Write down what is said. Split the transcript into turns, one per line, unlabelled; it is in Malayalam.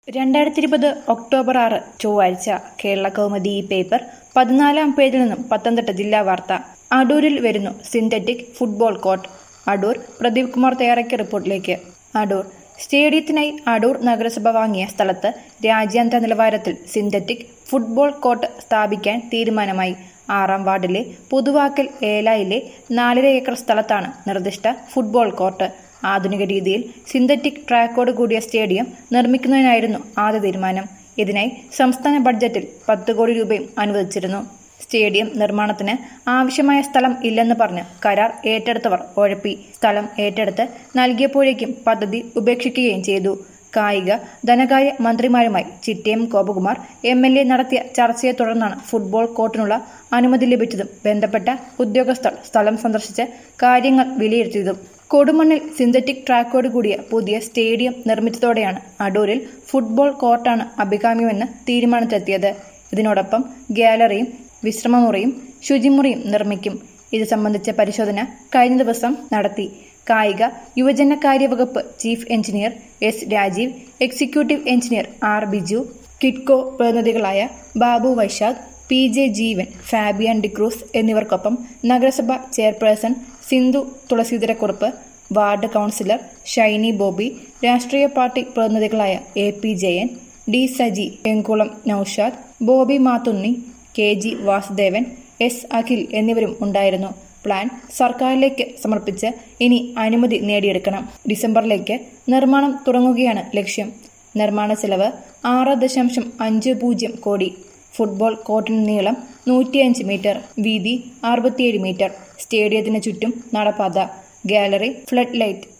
രണ്ടായിരത്തി ഇരുപത് ഒക്ടോബർ ആറ് ചൊവ്വാഴ്ച കേരള കൗമുദി ഈ പേപ്പർ പതിനാലാം പേജിൽ നിന്നും പത്തനംതിട്ട ജില്ലാ വാർത്ത അടൂരിൽ വരുന്നു synthetic football court Adoor Pradeep Kumar തയ്യാറാക്കിയ റിപ്പോർട്ടിലേക്ക് അടൂർ സ്റ്റേഡിയത്തിനായി അടൂർ നഗരസഭ വാങ്ങിയ സ്ഥലത്ത് രാജ്യാന്തര നിലവാരത്തിൽ സിന്തറ്റിക് ഫുട്ബോൾ കോർട്ട് സ്ഥാപിക്കാൻ തീരുമാനമായി ആറാം വാർഡിലെ പുതുവാക്കൽ ഏലായിലെ നാലര ഏക്കർ സ്ഥലത്താണ് നിർദ്ദിഷ്ട ഫുട്ബോൾ കോർട്ട് ആധുനിക രീതിയിൽ സിന്തറ്റിക് ട്രാക്കോട് കൂടിയ സ്റ്റേഡിയം നിർമ്മിക്കുന്നതിനായിരുന്നു ആദ്യ തീരുമാനം ഇതിനായി സംസ്ഥാന ബഡ്ജറ്റിൽ പത്ത് കോടി രൂപയും അനുവദിച്ചിരുന്നു സ്റ്റേഡിയം നിർമ്മാണത്തിന് ആവശ്യമായ സ്ഥലം ഇല്ലെന്ന് പറഞ്ഞ് കരാർ ഏറ്റെടുത്തവർ ഉഴപ്പി സ്ഥലം ഏറ്റെടുത്ത് നൽകിയപ്പോഴേക്കും പദ്ധതി ഉപേക്ഷിക്കുകയും ചെയ്തു കായിക ധനകാര്യ മന്ത്രിമാരുമായി Chittayam Gopakumar M L A നടത്തിയ ചർച്ചയെ തുടർന്നാണ് ഫുട്ബോൾ കോർട്ടിനുള്ള അനുമതി ലഭിച്ചതും ബന്ധപ്പെട്ട ഉദ്യോഗസ്ഥർ സ്ഥലം സന്ദർശിച്ച് കാര്യങ്ങൾ വിലയിരുത്തിയതും കൊടുമണ്ണിൽ സിന്തറ്റിക് ട്രാക്കോട് കൂടിയ പുതിയ സ്റ്റേഡിയം നിർമ്മിച്ചതോടെയാണ് അടൂരിൽ ഫുട്ബോൾ കോർട്ടാണ് അഭികാമ്യമെന്ന് തീരുമാനത്തിലെത്തിയത് ഇതിനോടൊപ്പം ഗ്യാലറിയും വിശ്രമമുറിയും ശുചിമുറിയും നിർമ്മിക്കും ഇത് സംബന്ധിച്ച പരിശോധന കഴിഞ്ഞ ദിവസം നടത്തി കായിക യുവജനകാര്യ വകുപ്പ് chief engineer S Rajeev executive engineer R Biju Kidco പ്രതിനിധികളായ ബാബു വൈശാഖ് പി ജെ ജീവൻ ഫാബിയൻ ഡിക്രൂസ് എന്നിവർക്കൊപ്പം നഗരസഭ chairperson Sindhu Thulaseedharakurup ward councillor Shiny Bobby രാഷ്ട്രീയ പാർട്ടി പ്രതിനിധികളായ A P Jayan D Saji Pengulam Noushad Bobby Mathunni K G Vasudevan S Akhil എന്നിവരും ഉണ്ടായിരുന്നു പ്ലാൻ സർക്കാരിലേക്ക് സമർപ്പിച്ച് ഇനി അനുമതി നേടിയെടുക്കണം ഡിസംബറിലേക്ക് നിർമ്മാണം തുടങ്ങുകയാണ് ലക്ഷ്യം നിർമ്മാണ ചെലവ് ആറ് ദശാംശം അഞ്ച് പൂജ്യം കോടി ഫുട്ബോൾ കോർട്ടിന് നീളം നൂറ്റിയഞ്ച് മീറ്റർ വീതി അറുപത്തിയേഴ് മീറ്റർ സ്റ്റേഡിയത്തിന് ചുറ്റും നടപ്പാത ഗാലറി ഫ്ലഡ് ലൈറ്റ്